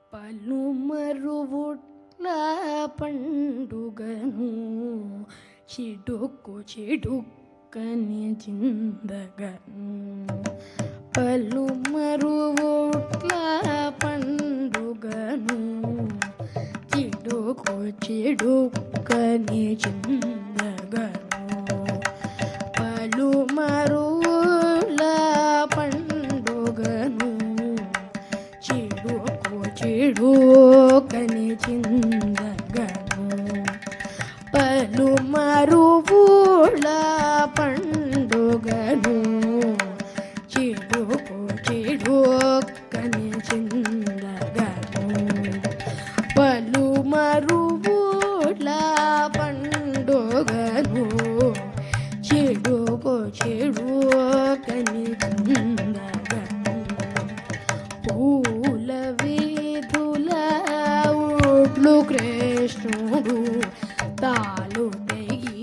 పలుమరువుట్ల పండుగను చిడుక్కు చిడుక్కని చిందగను పలుమరువుట్ల పండుగను చిడుకు చిడుక్కని చిందగను పలుమరువుల పండుగను చిడుకు చిడుకని చిందగను పలుమరువుల పండుగను చిడుకు చిడుకని చిందగను పలుమరువుల పండుగను చెడుకో చెడుకని చిందగను పూల వీధుల ఊట్లు కృష్ణుడు తాలు తెగి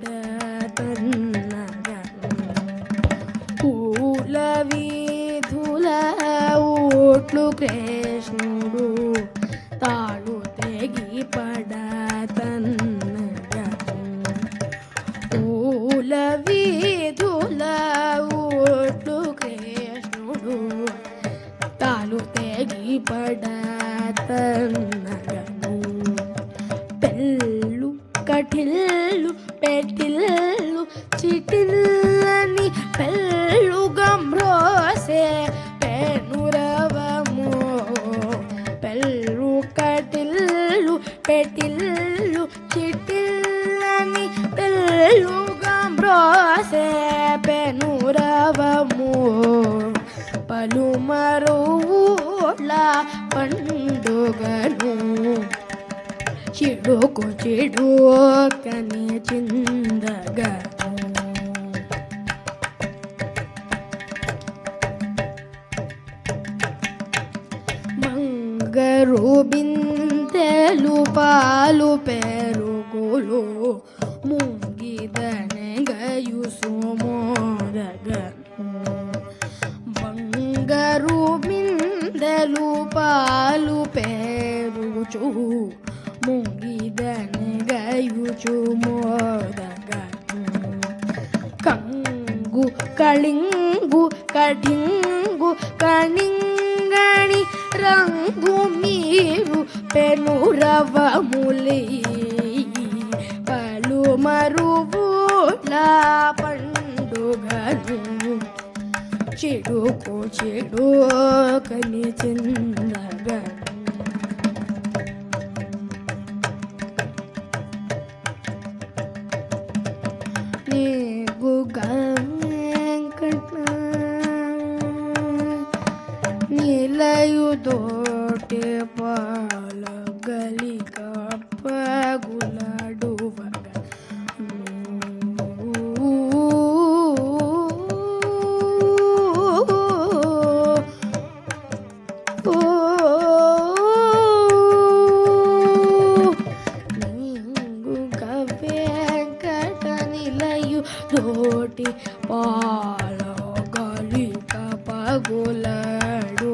పడతన్నగను పూల వీధుల ఊట్లు కృష్ణుడు తాళు తెగి పడతన్నగను పూల వీధుల ఊట్లు కృష్ణుడు తాలు తెగి పడతన్నగను పెళ్ళు కటిల్లు పెట్టిల్లు చిటిల్లని పెళ్ళు గమ్రోసే పెనురవము పెళ్ళు కటిల్లు పెట్టిల్లు చిటిల్లని పెళ్ళు గమ్రోసే పెనురవము పలుమరువుల పండుగను చిడుకు చిడుకని చిందగను బంగరు బిందెలు పాలు పెరుగులు ముంగిదనగయు సుమోదగను బంగారు బిందెలు పాలు పెరుగుచు ముంగిదనగయుచు మోదగను కంగు కళింగు కడింగు కణింగణి రంగు మీరు పెనురవములి పలు మరువుల పండుగను చెడుకు చెడు కని చిన్నగను నీకు వెంకట నిలయుదోటే పాల గలిక పగులాడు వెంకట నిలయు తోటి పాల గలిక పగులాడు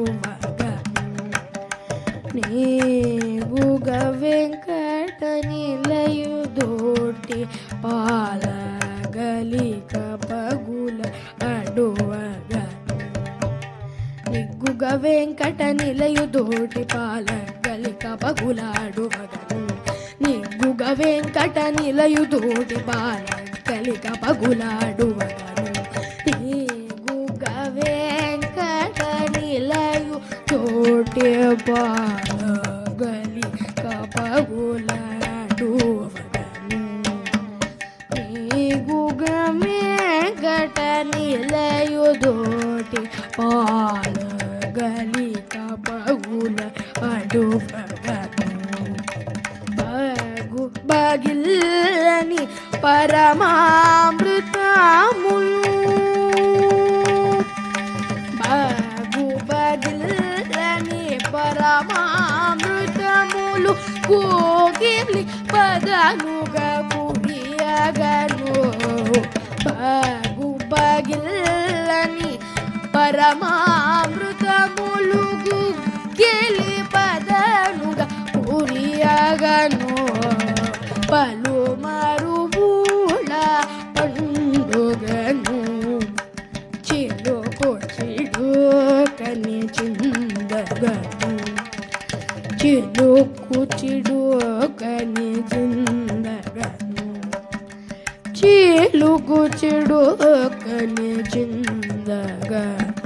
నీవుగ వెంకట నిలయు దోటి పాల గలిక పగుల అడువగ నిగ్గుగ వెంకట నిలయు దోటి పాల గలిక పగులాడు వగను నిగ్గుగ వెంకట నిలయు దోటి పాల గలిక పగులాడు వగను నిగ్గుగ వెంకట నిలయు తోటి పాల గలిక పగులాడు వగను నీగుగమే గట నిలయుదోటి పాల గలిక బగుల అడుగను బగు బగిల్లని పరమామృతములు బగు బగిల్లని పరమామృతములు కోగిలి పదనుగా కురియగను బగు బగిల్లని పరమామృతములు గెలి పద చిలుకు చిడుకని చిందగను చిలుకు చిడుకని చిందగా